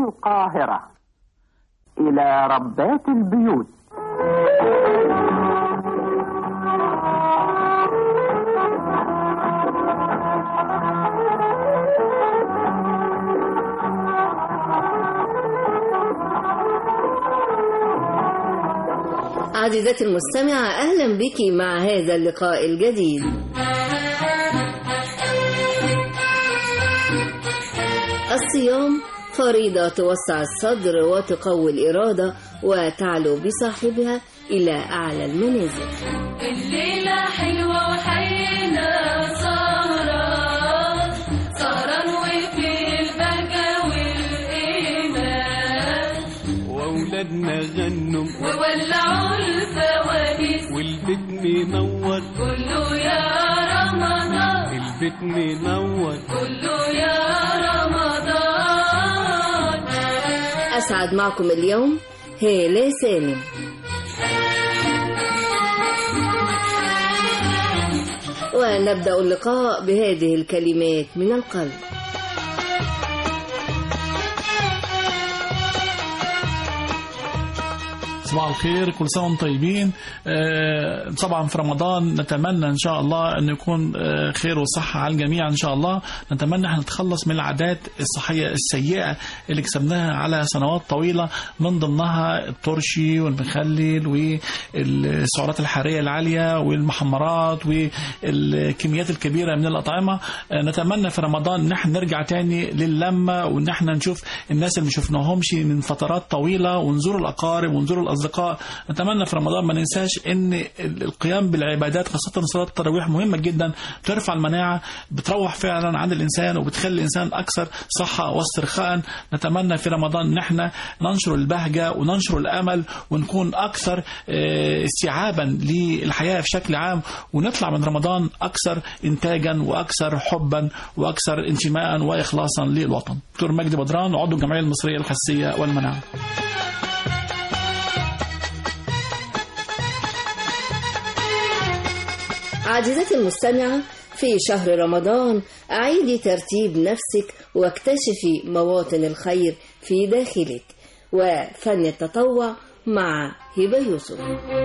القاهرة إلى ربات البيوت عزيزتي المستمعة أهلا بك مع هذا اللقاء الجديد الصيام فريضة توسع الصدر وتقوي الإرادة وتعلو بصاحبها إلى أعلى المنازل الليلة حلوة وحينا سهرة سهران وفي البهجة والإيمان واولادنا غنوا وولعوا الفوانيس والبيت منور كله يا رمضان البيت منور كله يا رمضان أسعد معكم اليوم هالة سالم ونبدأ اللقاء بهذه الكلمات من القلب صباح الخير كل سنه وانتم طيبين آه، طبعا في رمضان نتمنى ان شاء الله ان يكون آه، خير وصحه على الجميع ان شاء الله نتمنى ان نتخلص من العادات الصحيه السيئه اللي كسبناها على سنوات طويله من ضمنها الترشي والمخلل والسعرات الحراريه العاليه والمحمرات والكميات الكبيره من الاطعمه آه، نتمنى في رمضان ان احنا نرجع تاني للمه وان احنا نشوف الناس اللي ما شفناهمش من فترات طويله ونزور الاقارب ونزور الاصدقاء نتمنى في رمضان ما ننساش ان القيام بالعبادات خاصه صلاه التراويح مهمه جدا بترفع المناعه بتروح فعلا عن الانسان وبتخلي الانسان اكثر صحه واسترخاء نتمنى في رمضان ان احنا ننشر البهجه وننشر الامل ونكون اكثر آه، استيعابا للحياه بشكل عام ونطلع من رمضان اكثر انتاجا واكثر حبا واكثر انتماء واخلاصا للوطن. دكتور مجدي بدران عضو الجمعيه المصريه الحسيه والمناعه. عزيزتي المستمعة في شهر رمضان أعيدي ترتيب نفسك واكتشفي مواطن الخير في داخلك وفن التطوع مع هبة يوسف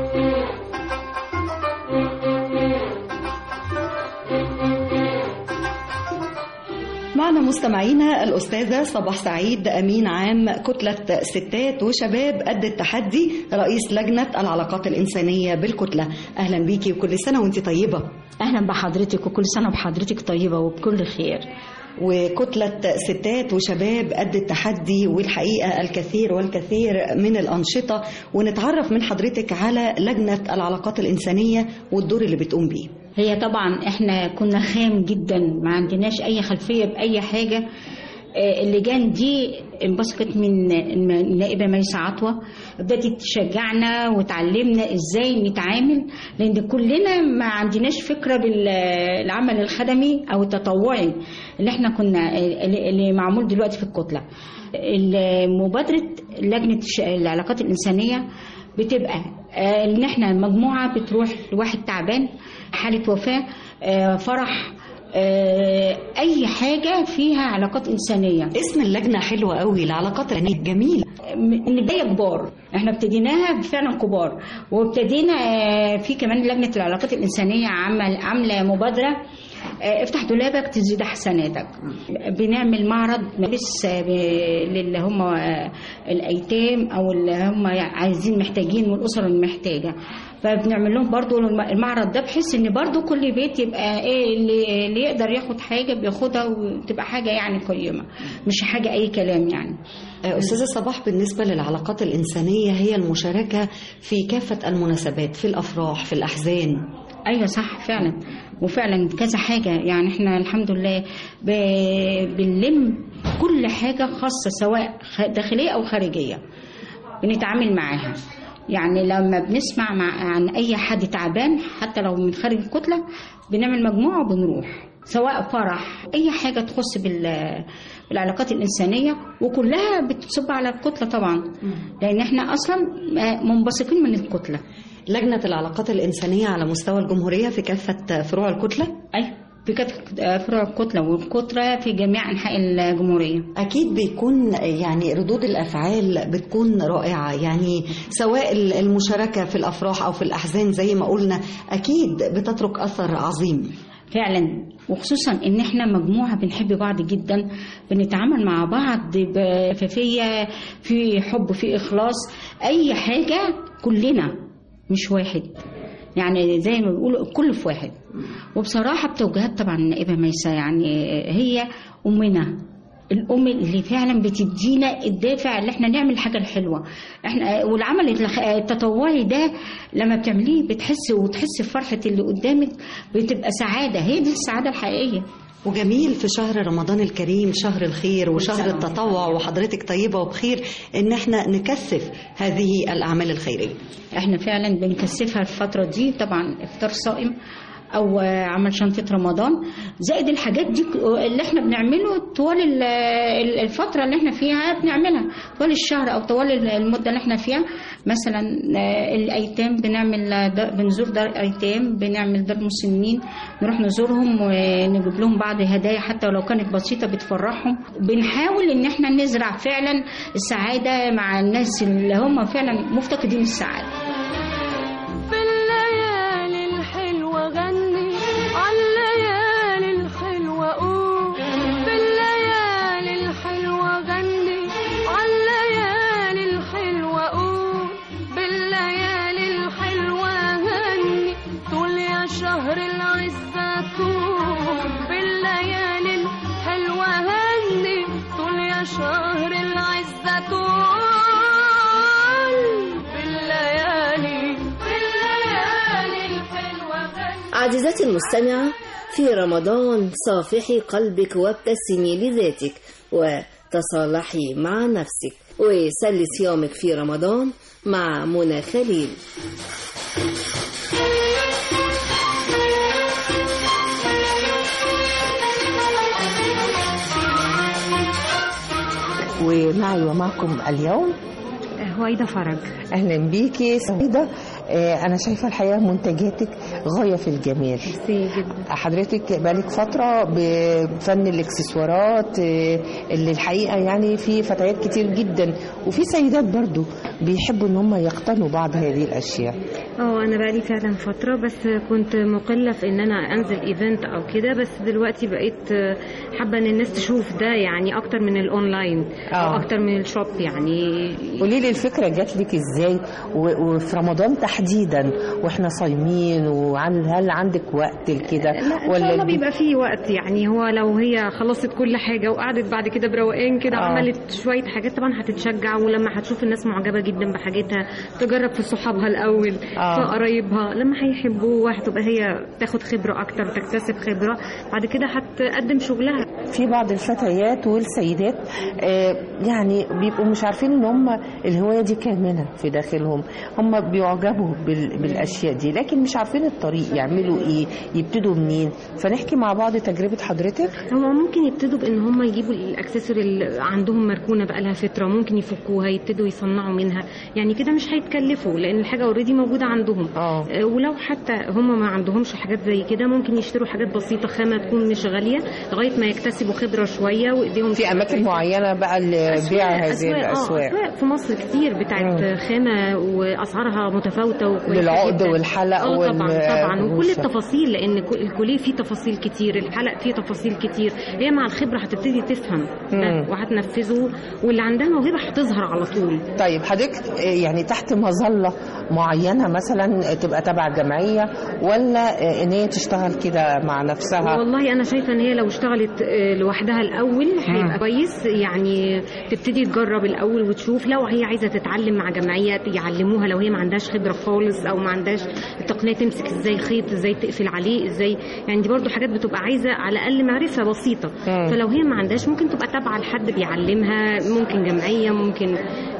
معنا مستمعينا الأستاذة صباح سعيد أمين عام كتلة ستات وشباب قد التحدي رئيس لجنة العلاقات الإنسانية بالكتلة أهلا بيكي وكل سنة وانت طيبة اهلا بحضرتك وكل سنه وبحضرتك طيبه وبكل خير وكتلة ستات وشباب قد التحدي والحقيقة الكثير والكثير من الأنشطة ونتعرف من حضرتك على لجنة العلاقات الإنسانية والدور اللي بتقوم بيه هي طبعا احنا كنا خام جدا ما عندناش اي خلفيه باي حاجه آه، اللجان دي انبثقت من النائبه ميسة عطوه بدات تشجعنا وتعلمنا ازاي نتعامل لان كلنا ما عندناش فكره بالعمل الخدمي او التطوعي اللي احنا كنا اللي اللي معمول دلوقتي في الكتله مبادره لجنه الش- العلاقات الانسانيه بتبقى آه، ان احنا مجموعه بتروح لواحد تعبان حاله وفاه آه، فرح آه، اي حاجه فيها علاقات انسانيه اسم اللجنة حلوة قوي العلاقات الإنسانية جميل من بدايه كبار احنا ابتديناها فعلا كبار وابتدينا آه، في كمان لجنه العلاقات الانسانيه عمل عامله مبادره آه، افتح دولابك تزيد حسناتك بنعمل معرض ملابس آه، ب- للي هم آه، الايتام او اللي هم عايزين محتاجين والاسر المحتاجه فبنعمل لهم برضو المعرض ده بحيث ان برضو كل بيت يبقى ايه اللي, اللي يقدر ياخد حاجه بياخدها وتبقى حاجه يعني قيمه مش حاجه اي كلام يعني أستاذة صباح بالنسبة للعلاقات الإنسانية هي المشاركة في كافة المناسبات في الأفراح في الأحزان ايوه صح فعلا وفعلا كذا حاجه يعني احنا الحمد لله ب- بنلم كل حاجه خاصه سواء خ- داخليه او خارجيه بنتعامل معاها يعني لما بنسمع مع عن اي حد تعبان حتى لو من خارج الكتله بنعمل مجموعه وبنروح سواء فرح اي حاجه تخص بال- بالعلاقات الانسانيه وكلها بتصب على الكتله طبعا لان احنا اصلا منبثقين من الكتله لجنة العلاقات الإنسانية على مستوى الجمهورية في كافة فروع الكتلة ايوه في كافة آه، فروع الكتلة والكترة في جميع أنحاء الجمهورية أكيد بيكون يعني ردود الأفعال بتكون رائعة يعني سواء المشاركة في الأفراح أو في الأحزان زي ما قلنا أكيد بتترك أثر عظيم فعلا وخصوصا ان احنا مجموعه بنحب بعض جدا بنتعامل مع بعض بشفافيه في حب في اخلاص اي حاجه كلنا مش واحد يعني زي ما بيقولوا الكل في واحد وبصراحه بتوجيهات طبعا النائبه ميسه يعني هي امنا الام اللي فعلا بتدينا الدافع اللي احنا نعمل الحاجه الحلوه احنا والعمل الخ- التطوعي ده لما بتعمليه بتحس وتحس بفرحه اللي قدامك بتبقى سعاده هي دي السعاده الحقيقيه وجميل في شهر رمضان الكريم شهر الخير وشهر التطوع وحضرتك طيبة وبخير إن احنا نكثف هذه الأعمال الخيرية احنا فعلا بنكثفها الفترة دي طبعا افطار صائم او آه، عمل شنطة رمضان زائد الحاجات دي اللي احنا بنعمله طوال ال- ال- الفترة اللي احنا فيها بنعملها طوال الشهر او طوال المدة اللي احنا فيها مثلا آه، الايتام بنعمل آه، دا- بنزور دار ايتام بنعمل دار مسنين نروح نزورهم ونجيب لهم بعض هدايا حتى ولو كانت بسيطة بتفرحهم بنحاول ان احنا نزرع فعلا السعادة مع الناس اللي هم فعلا مفتقدين السعادة في الليالي الحلوة غني عالليالي الحلوة قول في الليالي الحلوة غني عالليالي الحلوة قول بالليالي الحلوة غني طول يا شهر العزة طول بالليالي الحلوة غني طول يا شهر العزة طول بالليالي بالليالي الحلوة غني عزيزتي المستمعة في رمضان صافحي قلبك وابتسمي لذاتك وتصالحي مع نفسك وسلي صيامك في رمضان مع منى خليل ومعي ومعكم اليوم هويدا فرج اهلا بيكي سعيده آه، انا شايفه الحقيقه منتجاتك غايه في الجمال جدا حضرتك بقالك فتره بفن الاكسسوارات آه، اللي الحقيقه يعني في فتيات كتير جدا وفي سيدات برضو بيحبوا ان هم يقتنوا بعض هذه الاشياء اه انا بقالي فعلا فتره بس كنت مقله في ان انا انزل ايفنت او كده بس دلوقتي بقيت آه، حابه ان الناس تشوف ده يعني اكتر من الاونلاين او آه. اكتر من الشوب يعني قولي لي الفكره جات لك ازاي و- وفي رمضان تحديدا واحنا صايمين وهل هل عندك وقت لكده لا ان شاء الله بيبقى فيه وقت يعني هو لو هي خلصت كل حاجه وقعدت بعد كده بروقان كده آه. وعملت شويه حاجات طبعا هتتشجع ولما هتشوف الناس معجبه جدا بحاجتها تجرب في صحابها الاول آه. في قرايبها لما هيحبوه هتبقى هي تاخد خبره اكتر تكتسب خبره بعد كده هتقدم شغلها في بعض الفتيات والسيدات آه، يعني بيبقوا مش عارفين ان هم الهوايه دي كامنه في داخلهم هم بيعجبوا بال- بالاشياء دي لكن مش عارفين الطريق يعملوا ايه يبتدوا منين فنحكي مع بعض تجربه حضرتك هو ممكن يبتدوا بان هم يجيبوا الاكسسوري اللي عندهم مركونه بقالها فتره ممكن يفكوها يبتدوا يصنعوا منها يعني كده مش هيتكلفوا لان الحاجه اوريدي موجوده عندهم اه آه، ولو حتى هم ما عندهمش حاجات زي كده ممكن يشتروا حاجات بسيطه خامه تكون مش غاليه لغايه ما يكتسبوا خبره شويه وايديهم في اماكن معينه بقى لبيع هذه أسواق, الاسواق آه أسواق في مصر كتير بتاعت مم. خامة وأسعارها متفاوتة وكويسة للعقد جدا. والحلق اه وال- طبعا طبعا وكل والوشة. التفاصيل لأن كل- الكوليه فيه تفاصيل كتير الحلق فيه تفاصيل كتير هي مع الخبرة هتبتدي تفهم ده مم. وهتنفذه واللي عندها موهبة هتظهر على طول طيب حضرتك آه، يعني تحت مظله معينه مثلا تبقى تبع جمعيه ولا آه، ان هي تشتغل كده مع نفسها والله انا شايفه ان هي لو اشتغلت آه، لوحدها الاول هيبقى كويس يعني تبتدي تجرب الاول وتشوف لو هي عايزه تتعلم مع جمعيه يعلموها لو هي ما عندهاش خبره خالص او ما عندهاش التقنيه تمسك ازاي خيط ازاي تقفل عليه ازاي يعني دي برضو حاجات بتبقى عايزه على الاقل معرفه بسيطه مم. فلو هي ما عندهاش ممكن تبقى تابعه لحد بيعلمها ممكن جمعيه ممكن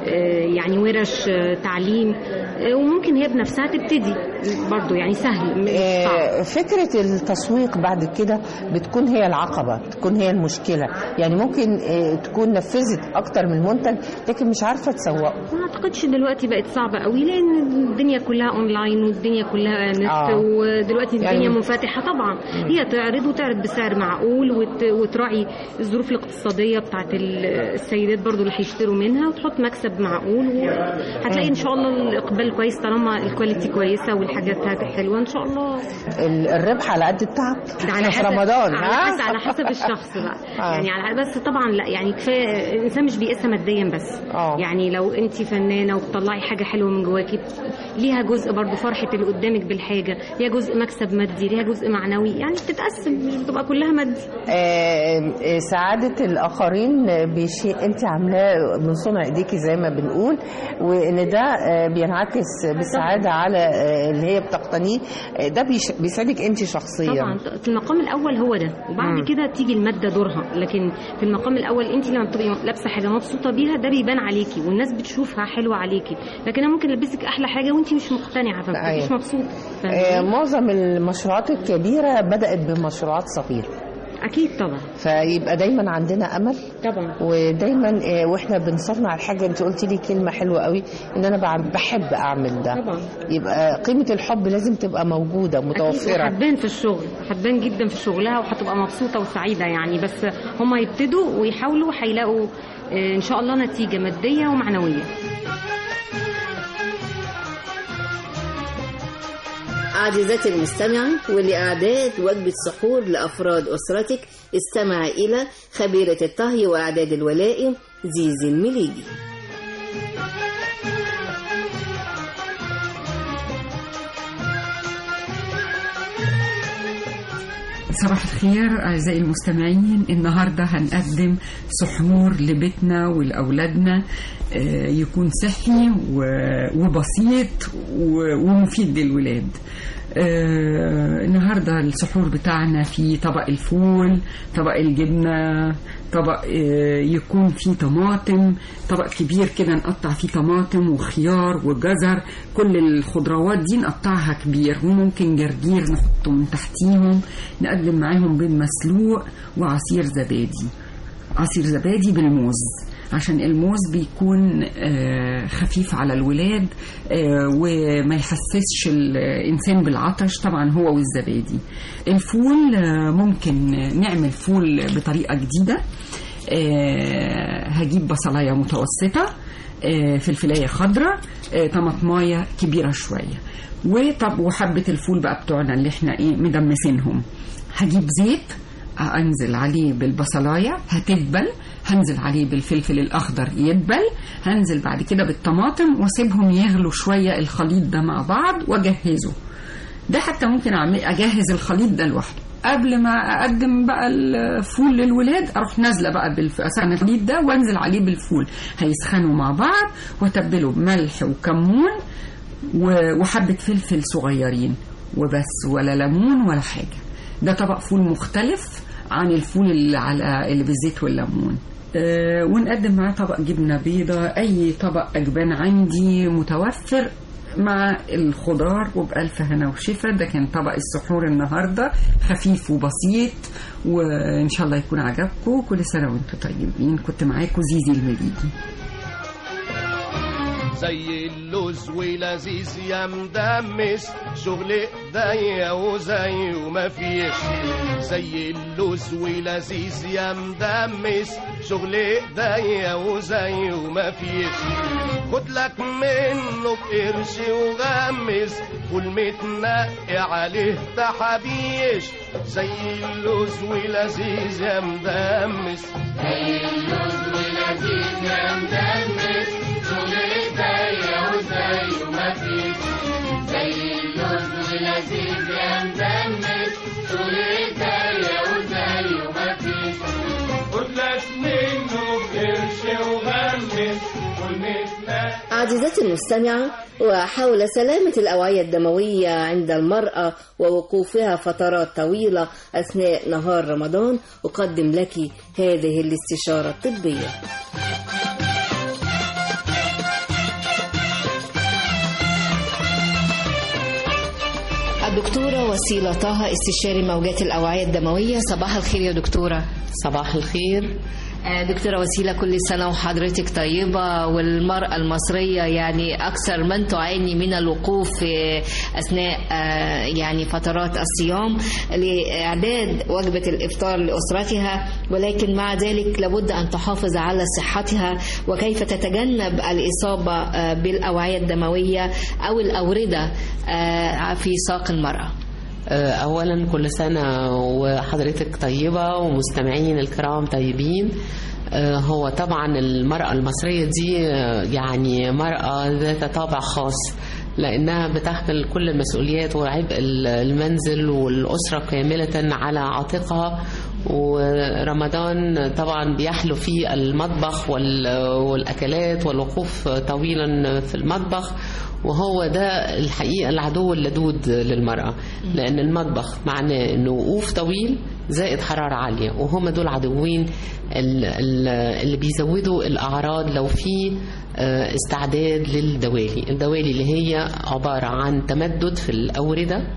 آه، يعني ورش آه، تعليم آه، وممكن هي بنفسها تبتدي برضو يعني سهل مش صعب آه، فكرة التسويق بعد كده بتكون هي العقبة بتكون هي المشكلة يعني ممكن آه، تكون نفذت أكتر من منتج لكن مش عارفة تسوقه ما اعتقدش دلوقتي بقت صعبة قوي لان الدنيا كلها اونلاين والدنيا كلها نت آه. ودلوقتي الدنيا يعني- منفتحة طبعا هي تعرض وتعرض بسعر معقول وت... وتراعي الظروف الاقتصادية بتاعت ال- السيدات برضو اللي هيشتروا منها وتحط مكسب معقول وهتلاقي ان شاء الله الاقبال كويس طالما الكواليتي كويسة والحاجات حلوة ان شاء الله ال- الربح على قد التعب ده على احنا في حسب رمضان على ها؟ حسب على حسب الشخص بقى آه. يعني على بس طبعا لا يعني كفايه الانسان مش بيقيسها ماديا بس آه. يعني لو انت فنانه وبتطلعي حاجه حلوه من جواكي ليها جزء برضو فرحه اللي قدامك بالحاجه ليها جزء مكسب مادي ليها جزء معنوي يعني بتتقسم مش بتبقى كلها مادي آه، آه، سعادة الآخرين بشيء أنت عاملاه من صنع إيديكي زي ما بنقول وإن ده آه، بينعكس بالسعادة على آه، اللي هي بتقتنيه آه، ده بيش- بيسعدك أنت شخصيا طبعا في المقام الاول هو ده وبعد مم. كده تيجي الماده دورها لكن في المقام الاول انت لما بتبقي لابسه حاجه مبسوطه بيها ده بيبان عليكي والناس بتشوفها حلوه عليكي لكن انا ممكن البسك احلى حاجه وانت مش مقتنعه فما أيوة. بتبقيش مبسوطه آه، فاهماني؟ معظم المشروعات الكبيرة بدأت بمشروعات صغيرة اكيد طبعا فيبقى دايما عندنا امل طبعا ودايما آه، واحنا بنصنع الحاجه انت قلت لي كلمه حلوه قوي ان انا بع- بحب اعمل ده طبعا يبقى قيمه الحب لازم تبقى موجوده متوفره هتبان في الشغل هتبان جدا في شغلها وهتبقى مبسوطه وسعيده يعني بس هم يبتدوا ويحاولوا هيلاقوا آه، ان شاء الله نتيجه ماديه ومعنويه عزيزتي المستمعة ولإعداد وجبة سحور لأفراد أسرتك استمع إلى خبيرة الطهي وإعداد الولائم زيزي المليجي صباح الخير أعزائي المستمعين النهاردة هنقدم سحور لبيتنا ولأولادنا آه، يكون صحي و- وبسيط و- ومفيد للولاد آه، النهاردة السحور بتاعنا في طبق الفول طبق الجبنة طبق آه، يكون فيه طماطم طبق كبير كده نقطع فيه طماطم وخيار وجزر كل الخضروات دي نقطعها كبير وممكن جرجير نحطه من تحتيهم نقدم معاهم بيض مسلوق وعصير زبادي عصير زبادي بالموز عشان الموز بيكون آه، خفيف على الولاد آه، وما يحسسش الإنسان بالعطش طبعا هو والزبادي الفول آه، ممكن نعمل فول بطريقة جديدة آه، هجيب بصلاية متوسطة آه، فلفلاية خضراء آه، طماطماية كبيرة شوية وطب وحبة الفول بقى بتوعنا اللي احنا ايه مدمسينهم هجيب زيت انزل عليه بالبصلايه هتدبل هنزل عليه بالفلفل الاخضر يدبل هنزل بعد كده بالطماطم واسيبهم يغلوا شويه الخليط ده مع بعض واجهزه ده حتى ممكن اعمل اجهز الخليط ده لوحده قبل ما اقدم بقى الفول للولاد اروح نازله بقى بالفول الخليط ده وانزل عليه بالفول هيسخنوا مع بعض واتبله بملح وكمون و- وحبه فلفل صغيرين وبس ولا ليمون ولا حاجه ده طبق فول مختلف عن الفول اللي على اللي بالزيت والليمون أه ونقدم معاه طبق جبنه بيضه اي طبق اجبان عندي متوفر مع الخضار وبألف هنا وشفا ده كان طبق السحور النهارده خفيف وبسيط وان شاء الله يكون عجبكم كل سنه وانتم طيبين كنت معاكم زيزي المليجي زي اللوز ولذيذ يا مدمس شغل ايديا وزي وما فيش زي اللوز ولذيذ يا مدمس شغل ايديا وزي وما فيش خد لك منه بقرش وغمس والمتنقي عليه تحابيش زي اللوز ولذيذ يا مدمس زي اللوز ولذيذ يا مدمس شغل ايديا وزي وما فيش زي اللوز ولذيذ يا مدمس شغل ايديا وزي وما فيش خد لك منه بقرش وغمس والمتنقي عزيزتي المستمعة وحول سلامة الأوعية الدموية عند المرأة ووقوفها فترات طويلة أثناء نهار رمضان أقدم لك هذه الاستشارة الطبية وسيلة طه استشاري موجات الأوعية الدموية صباح الخير يا دكتورة صباح الخير دكتورة وسيلة كل سنة وحضرتك طيبة والمرأة المصرية يعني أكثر من تعاني من الوقوف في أثناء يعني فترات الصيام لإعداد وجبة الإفطار لأسرتها ولكن مع ذلك لابد أن تحافظ على صحتها وكيف تتجنب الإصابة بالأوعية الدموية أو الأوردة في ساق المرأة اولا كل سنه وحضرتك طيبه ومستمعين الكرام طيبين هو طبعا المراه المصريه دي يعني مراه ذات طابع خاص لانها بتحمل كل المسؤوليات وعبء المنزل والاسره كامله على عاتقها ورمضان طبعا بيحلو فيه المطبخ والاكلات والوقوف طويلا في المطبخ وهو ده الحقيقة العدو اللدود للمرأة لأن المطبخ معناه أنه وقوف طويل زائد حرارة عالية وهم دول عدوين اللي بيزودوا الأعراض لو في استعداد للدوالي الدوالي اللي هي عبارة عن تمدد في الأوردة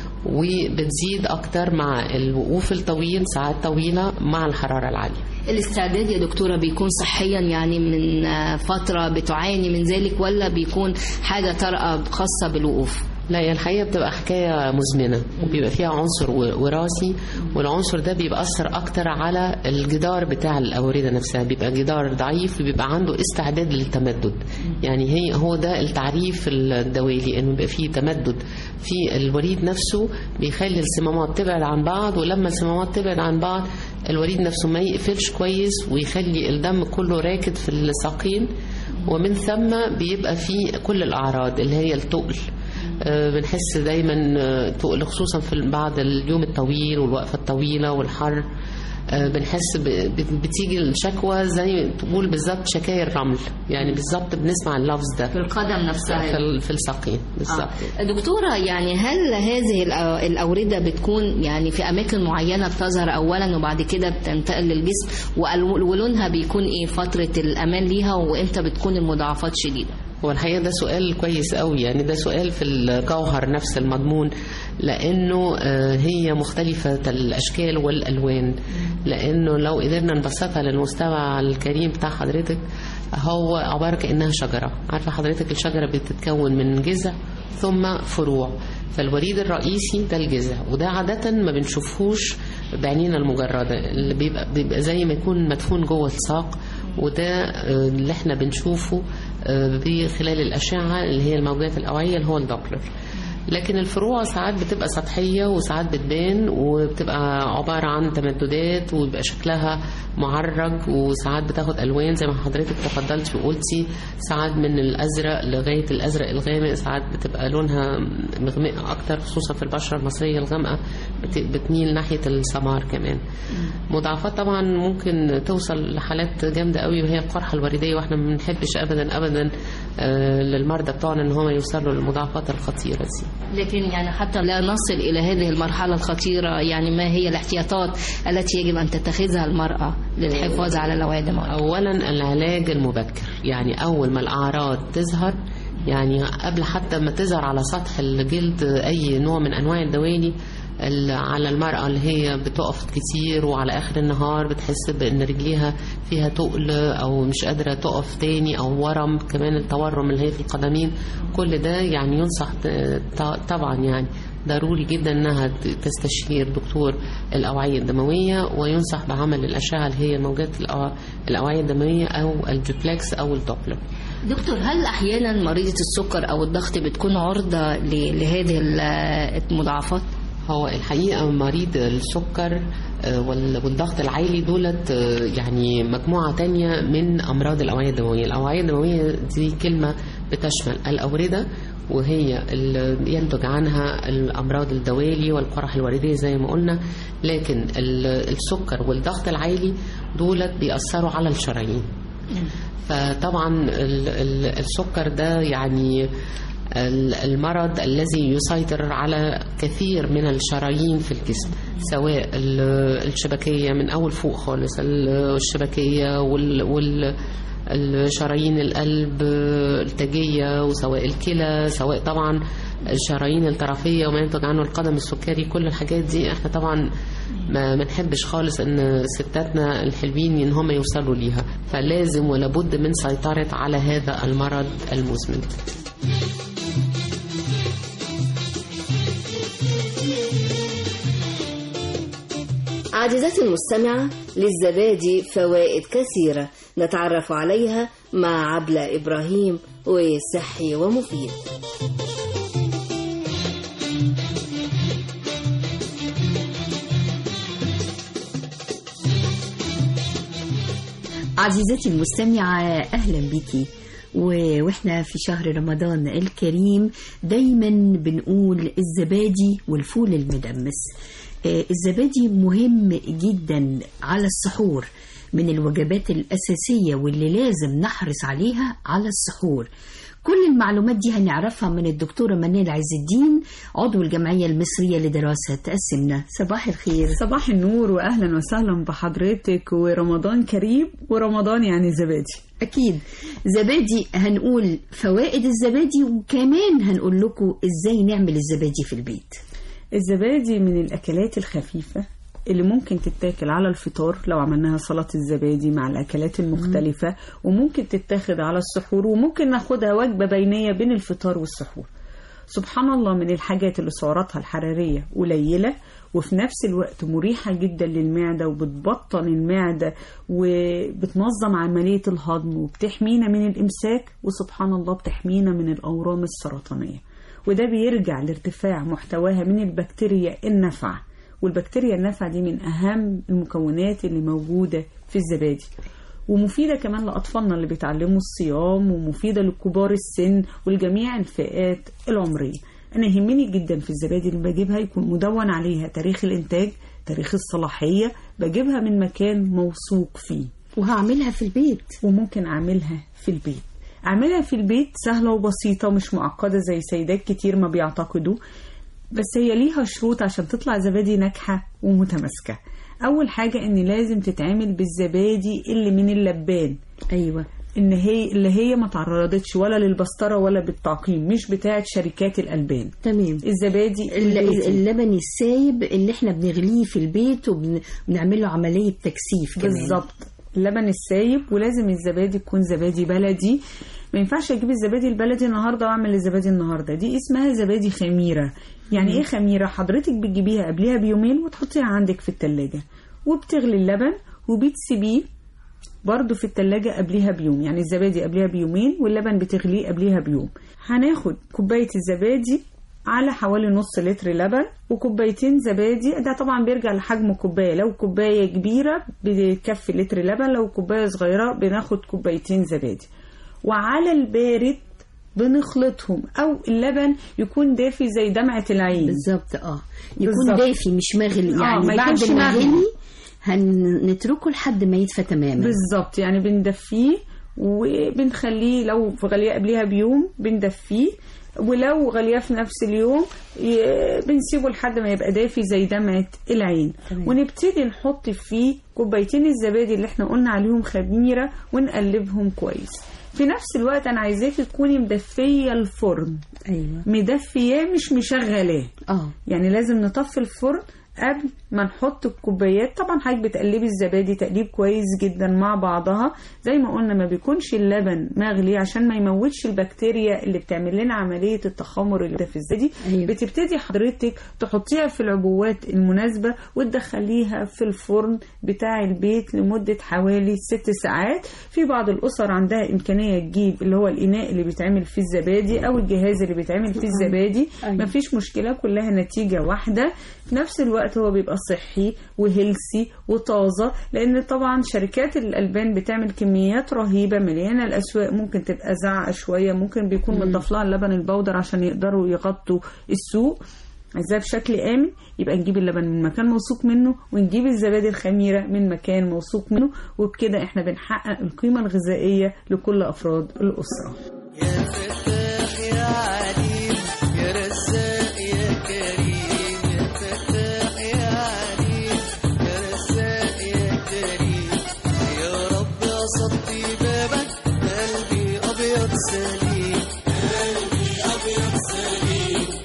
وبتزيد أكتر مع الوقوف الطويل ساعات طويلة مع الحرارة العالية الاستعداد يا دكتورة بيكون صحيا يعني من فترة بتعاني من ذلك ولا بيكون حاجة طارئة خاصة بالوقوف؟ لا هي الحقيقه بتبقى حكايه مزمنه وبيبقى فيها عنصر وراثي والعنصر ده بيبقى اثر اكتر على الجدار بتاع الاورده نفسها بيبقى جدار ضعيف وبيبقى عنده استعداد للتمدد يعني هي هو ده التعريف الدوالي انه بيبقى فيه تمدد في الوريد نفسه بيخلي الصمامات تبعد عن بعض ولما الصمامات تبعد عن بعض الوريد نفسه ما يقفلش كويس ويخلي الدم كله راكد في الساقين ومن ثم بيبقى فيه كل الاعراض اللي هي التقل بنحس دايما تقل خصوصا في بعد اليوم الطويل والوقفه الطويله والحر بنحس بتيجي الشكوى زي تقول بالظبط شكاير الرمل يعني بالظبط بنسمع اللفظ ده في القدم نفسها في, في الساقين بالظبط آه. دكتوره يعني هل هذه الاورده بتكون يعني في اماكن معينه بتظهر اولا وبعد كده بتنتقل للجسم ولونها بيكون ايه فتره الامان ليها وامتى بتكون المضاعفات شديده هو الحقيقه ده سؤال كويس قوي يعني ده سؤال في الجوهر نفس المضمون لانه هي مختلفه الاشكال والالوان لانه لو قدرنا نبسطها للمستمع الكريم بتاع حضرتك هو عباره كانها شجره عارفه حضرتك الشجره بتتكون من جذع ثم فروع فالوريد الرئيسي ده الجذع وده عادة ما بنشوفهوش بعينينا المجردة اللي بيبقى, بيبقى زي ما يكون مدفون جوه الساق وده اللي احنا بنشوفه خلال الأشعة اللي هي الموجات الأوعية اللي هو الدوبلر لكن الفروع ساعات بتبقى سطحية وساعات بتبان وبتبقى عبارة عن تمددات ويبقى شكلها معرج وساعات بتاخد ألوان زي ما حضرتك تفضلت وقلتي ساعات من الأزرق لغاية الأزرق الغامق ساعات بتبقى لونها مغمقة أكتر خصوصا في البشرة المصرية الغامقة بتميل ناحية السمار كمان مضاعفات طبعا ممكن توصل لحالات جامدة قوي وهي القرحة الوردية واحنا ما بنحبش أبدا أبدا للمرضى بتوعنا ان هم يوصلوا للمضاعفات الخطيرة دي لكن يعني حتى لا نصل إلى هذه المرحلة الخطيرة يعني ما هي الاحتياطات التي يجب أن تتخذها المرأة للحفاظ على الأوعية الدموية أولا العلاج المبكر يعني أول ما الأعراض تظهر يعني قبل حتى ما تظهر على سطح الجلد أي نوع من أنواع الدوالي على المرأة اللي هي بتقف كتير وعلى آخر النهار بتحس بأن رجليها فيها تقل أو مش قادرة تقف تاني أو ورم كمان التورم اللي هي في القدمين كل ده يعني ينصح طبعا يعني ضروري جدا انها تستشير دكتور الاوعيه الدمويه وينصح بعمل الاشعه اللي هي موجات الاوعيه الدمويه او الدوبلكس او الدوبلر دكتور هل احيانا مريضه السكر او الضغط بتكون عرضه لهذه المضاعفات هو الحقيقة مريض السكر والضغط العالي دولت يعني مجموعة تانية من أمراض الأوعية الدموية الأوعية الدموية دي كلمة بتشمل الأوردة وهي اللي ينتج عنها الأمراض الدوالي والقرح الوردية زي ما قلنا لكن السكر والضغط العالي دولت بيأثروا على الشرايين فطبعا السكر ده يعني المرض الذي يسيطر على كثير من الشرايين في الجسم سواء الشبكية من أول فوق خالص الشبكية وال, وال الشرايين القلب التاجية وسواء الكلى سواء طبعا الشرايين الطرفيه وما ينتج عنه القدم السكري كل الحاجات دي احنا طبعا ما ما نحبش خالص ان ستاتنا الحلوين ان هم يوصلوا ليها فلازم ولابد من سيطره على هذا المرض المزمن عزيزتي المستمعة للزبادي فوائد كثيرة نتعرف عليها مع عبلة إبراهيم وصحي ومفيد عزيزتي المستمعة أهلا بيكي و- واحنا في شهر رمضان الكريم دايما بنقول الزبادي والفول المدمس آه، الزبادي مهم جدا على السحور من الوجبات الأساسية واللي لازم نحرص عليها على السحور كل المعلومات دي هنعرفها من الدكتورة منال عز الدين عضو الجمعية المصرية لدراسة السمنة صباح الخير صباح النور واهلا وسهلا بحضرتك ورمضان كريم ورمضان يعني زبادي أكيد زبادي هنقول فوائد الزبادي وكمان هنقول لكم إزاي نعمل الزبادي في البيت الزبادي من الاكلات الخفيفه اللي ممكن تتاكل على الفطار لو عملناها سلطة الزبادي مع الأكلات المختلفة وممكن تتاخد على السحور وممكن ناخدها وجبة بينية بين الفطار والسحور سبحان الله من الحاجات اللي سعراتها الحرارية قليلة وفي نفس الوقت مريحة جدا للمعدة وبتبطن المعدة وبتنظم عملية الهضم وبتحمينا من الإمساك وسبحان الله بتحمينا من الأورام السرطانية وده بيرجع لارتفاع محتواها من البكتيريا النافعة والبكتيريا النافعة دي من أهم المكونات اللي موجودة في الزبادي ومفيدة كمان لأطفالنا اللي بيتعلموا الصيام ومفيدة لكبار السن ولجميع الفئات العمرية أنا يهمني جدا في الزبادي اللي بجيبها يكون مدون عليها تاريخ الإنتاج تاريخ الصلاحية بجيبها من مكان موثوق فيه وهعملها في البيت وممكن أعملها في البيت أعملها في البيت سهلة وبسيطة ومش معقدة زي سيدات كتير ما بيعتقدوا بس هي ليها شروط عشان تطلع زبادي ناجحة ومتماسكة أول حاجة إن لازم تتعمل بالزبادي اللي من اللبان أيوة إن هي اللي هي ما تعرضتش ولا للبسطرة ولا بالتعقيم مش بتاعة شركات الألبان تمام الزبادي الل- البيتي. اللبن السايب اللي احنا بنغليه في البيت وبنعمل له عملية تكثيف كمان بالظبط اللبن السايب ولازم الزبادي يكون زبادي بلدي ما ينفعش اجيب الزبادي البلدي النهارده واعمل الزبادي النهارده دي اسمها زبادي خميره يعني مم. ايه خميره حضرتك بتجيبيها قبلها بيومين وتحطيها عندك في التلاجة وبتغلي اللبن وبتسيبيه برضو في التلاجة قبلها بيوم يعني الزبادي قبلها بيومين واللبن بتغليه قبلها بيوم هناخد كوباية الزبادي على حوالي نص لتر لبن وكوبايتين زبادي ده طبعا بيرجع لحجم الكوباية لو كوباية كبيرة بتكفي لتر لبن لو كوباية صغيرة بناخد كوبايتين زبادي وعلى البارد بنخلطهم او اللبن يكون دافي زي دمعة العين بالظبط اه يكون بالظبط. دافي مش مغلي آه، يعني ما بعد يكونش ما مغلي. غلي هنتركه لحد ما يدفى تماما بالظبط يعني بندفيه وبنخليه لو في غلياه قبلها بيوم بندفيه ولو غلياه في نفس اليوم ي- بنسيبه لحد ما يبقى دافي زي دمعة العين تمام. ونبتدي نحط فيه كوبايتين الزبادي اللي احنا قلنا عليهم خميرة ونقلبهم كويس في نفس الوقت انا عايزاكي تكوني مدفية الفرن ايوه مدفياه مش مشغلاه اه يعني لازم نطفي الفرن قبل ما نحط الكوبايات طبعا حضرتك بتقلبي الزبادي تقليب كويس جدا مع بعضها زي ما قلنا ما بيكونش اللبن مغلي عشان ما يموتش البكتيريا اللي بتعمل لنا عمليه التخمر اللي في الزبادي أيوة. بتبتدي حضرتك تحطيها في العبوات المناسبه وتدخليها في الفرن بتاع البيت لمده حوالي ست ساعات في بعض الاسر عندها امكانيه تجيب اللي هو الاناء اللي بيتعمل فيه الزبادي او الجهاز اللي بيتعمل فيه الزبادي أيوة. مفيش مشكله كلها نتيجه واحده في نفس الوقت هو بيبقى صحي وهيلسي وطازه لان طبعا شركات الالبان بتعمل كميات رهيبه مليانه الاسواق ممكن تبقى زعقه شويه ممكن بيكون مم. مضاف لها اللبن البودر عشان يقدروا يغطوا السوق عايزاها بشكل امن يبقى نجيب اللبن من مكان موثوق منه ونجيب الزبادي الخميره من مكان موثوق منه وبكده احنا بنحقق القيمه الغذائيه لكل افراد الاسره يا عليم يا رزاق يا كريم يا فتاح يا عليم يا رزاق يا كريم يا رب أصدي بابك قلبي أبيض سليم قلبي أبيض سليم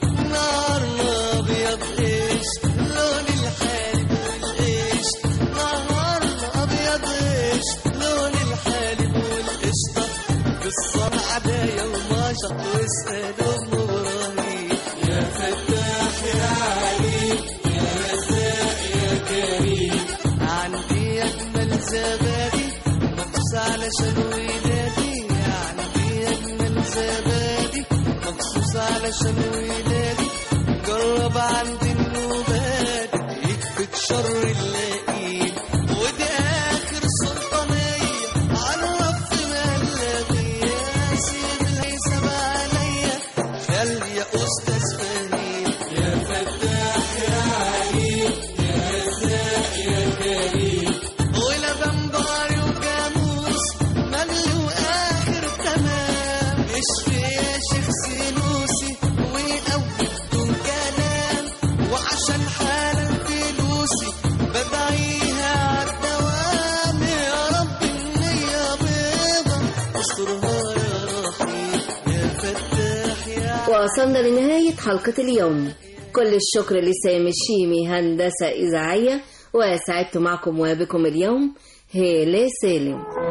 بالصنع عدايا وماشط واسأل أم إبراهيم يا فتاح يا عليم يا رزاق يا كريم عندي أجمل زبادي مقص علشان ولادي عندي أجمل زبادي مخصوص علشان ولادي جرب عندي النوبات يكفيك شر اللئيم ودي آخر سلطانية عرف ملغي يا سيد الهيثم عليا خلي يا أستاذ فهيم يا فتاح يا عليم يا رزاق يا كريم ولبن باري وجاموس ملي وآخر تمام اشفي يا شيخ سينوسي وقوي بدون كلام وعشان حالة فلوسي بدعيها عالدوام يا رب النية بيضة استرها يا رحيم يا فتاح يا وصلنا لنهاية حلقة اليوم كل الشكر لسامي الشيمي هندسة إذاعية وسعدت معكم وبكم اليوم هيلي سالم